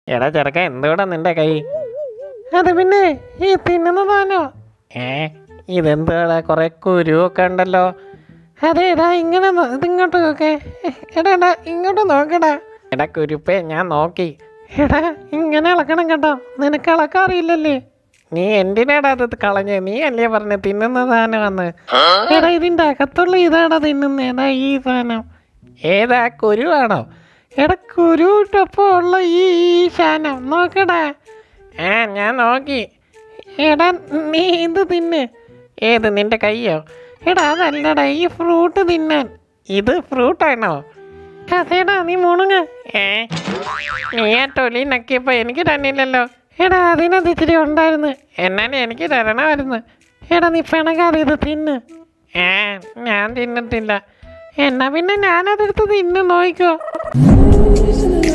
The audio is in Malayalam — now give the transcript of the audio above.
എടാ ചെറുക്ക എന്തുകൂടാ നിന്റെ കൈ അത് പിന്നെ ഈ തിന്നുന്നതാണോ ഏ ഇതെന്തുവാടാ കുറെ കുരുവൊക്കെ ഉണ്ടല്ലോ അതെ എടാ ഇങ്ങനെ നോ- ഇതിങ്ങോട്ട് നോക്കേ എടാ എടാ ഇങ്ങോട്ട് നോക്കടാ എടാ കുരുപ്പേ ഞാൻ നോക്കി എടാ ഇങ്ങനെ ഇളക്കണം കേട്ടോ നിനക്ക് ഇളക്കാൻ അറിയില്ലല്ലേ നീ എന്തിനാടാ അത് കളഞ്ഞ് നീ അല്ലേ പറഞ്ഞ് തിന്നുന്ന സാധനം വന്ന് എടാ ഇതിന്റെ അകത്തുള്ള ഇതാടാ തിന്നുന്നത് ഏതാ ഈ സാധനം ഏതാ കുരുവാണോ എടാ കുരുവിട്ടപ്പോ ഉള്ള ഈ ഈ സാധനം നോക്കടാ ആ ഞാൻ നോക്കി എടാ നീ ഇത് തിന്ന് ഏത് നിന്റെ കയ്യോ എടാ അതല്ലടാ ഈ ഫ്രൂട്ട് തിന്നാൻ ഇത് ഫ്രൂട്ടാണോ അതേടാ നീ മുണുങ്ങ ഏ നീ ആ തൊലി നക്കിയപ്പോ എനിക്ക് തന്നില്ലല്ലോ എടാ അതിനകത്ത് ഇച്ചിരി ഉണ്ടായിരുന്നു എന്നാലും എനിക്ക് തരണമായിരുന്നു എടാ നീ പിണകാതെ ഇത് തിന്ന് ഏ ഞാൻ തിന്നിട്ടില്ല എന്നാ പിന്നെ ഞാനതെടുത്ത് തിന്ന് നോക്കിക്കോ Isn't it